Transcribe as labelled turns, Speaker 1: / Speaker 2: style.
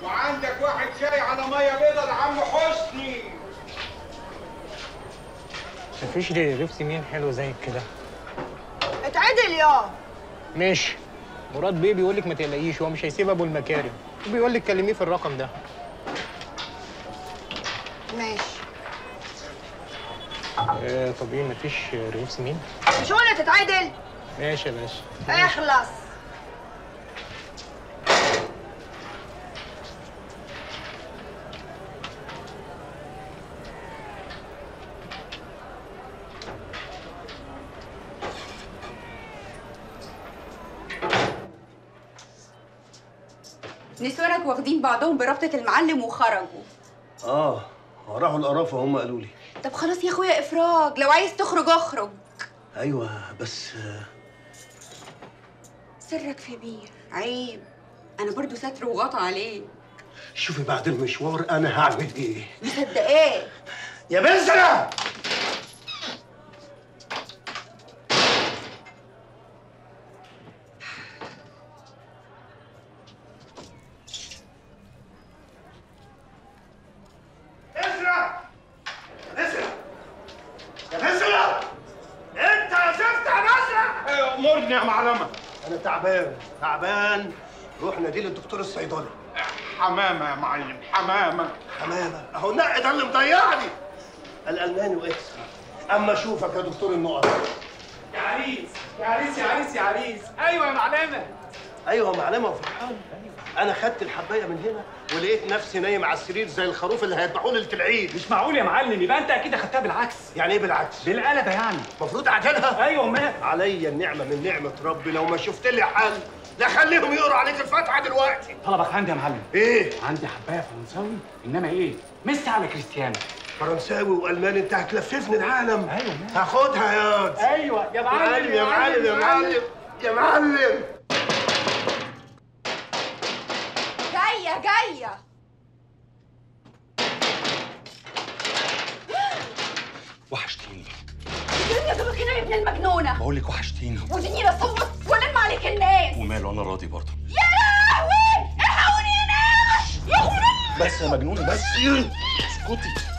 Speaker 1: وعندك واحد شاي على ميه بيضة لعم حسني
Speaker 2: مفيش ريف مين حلو زي كده
Speaker 3: اتعدل يا
Speaker 2: ماشي مراد بيه بيقول لك ما تقلقيش هو مش هيسيب ابو المكارم بيقول لك كلميه في الرقم ده
Speaker 3: ماشي
Speaker 2: آه طب ايه مفيش رغيف سمين
Speaker 3: مش قلنا تتعدل
Speaker 2: ماشي يا باشا
Speaker 3: اخلص
Speaker 4: نسوانك واخدين بعضهم بربطة المعلم وخرجوا
Speaker 5: اه راحوا القرافه هم قالوا لي
Speaker 4: طب خلاص يا اخويا افراج لو عايز تخرج اخرج
Speaker 5: ايوه بس آه،
Speaker 4: سرك في بير عيب انا برضو ستر وغطى عليه
Speaker 5: شوفي بعد المشوار انا هعمل ايه
Speaker 4: مصدقاه
Speaker 5: يا بزرة بزرة بزرة يا بزرة انت يا زفت يا بزرة
Speaker 1: امرني يا معلمة
Speaker 5: انا تعبان تعبان روح نادي الدكتور الصيدلي
Speaker 1: حمامة يا معلم حمامة
Speaker 5: حمامة اهو النقي ده اللي مضيعني الالماني واكس اما اشوفك يا دكتور النقط
Speaker 6: يا عريس يا عريس يا عريس يا عريس ايوه يا معلمه
Speaker 5: ايوه معلمه وفرحان انا خدت الحبايه من هنا ولقيت نفسي نايم على السرير زي الخروف اللي هيذبحوه ليله العيد
Speaker 6: مش معقول يا معلم يبقى انت اكيد اخدتها بالعكس
Speaker 5: يعني ايه بالعكس
Speaker 6: بالقلبه يعني
Speaker 5: المفروض اعجلها
Speaker 6: ايوه ما
Speaker 5: عليا النعمه من نعمه ربي لو ما شفت لي حل لا خليهم يقروا عليك الفاتحه دلوقتي
Speaker 6: طلبك عندي يا معلم
Speaker 5: ايه
Speaker 6: عندي حبايه فرنساوي انما ايه ميسي على كريستيانو
Speaker 5: فرنساوي والماني انت هتلففني العالم
Speaker 6: ايوه ماشي.
Speaker 5: هاخدها يا واد.
Speaker 6: ايوه يا معلم
Speaker 5: يا معلم يا معلم يا معلم
Speaker 4: جايه جايه
Speaker 7: وحشتيني
Speaker 4: الدنيا جابك هنا يا ابن المجنونه
Speaker 7: بقول لك وحشتيني
Speaker 4: وديني اصوت والم عليك الناس
Speaker 7: وماله انا راضي برضه
Speaker 4: يا لهوي الحقوني يا ناس يا خرابي
Speaker 7: بس يا مجنونه بس اسكتي